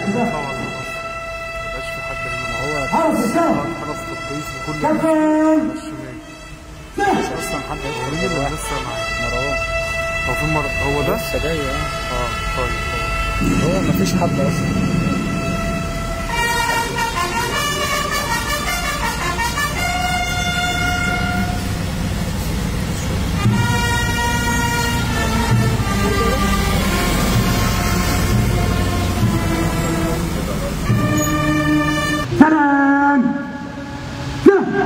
كده طبعا مبقاش في حد هنا هو حرس الشرف خلاص تطبيق لكل كابتن الشمال سيف مش اصلا حد هيدخل مين اللي لسه معاه مروان هو في مر... هو ده؟ لسه جاي اه اه طيب هو مفيش حد اصلا سلام كده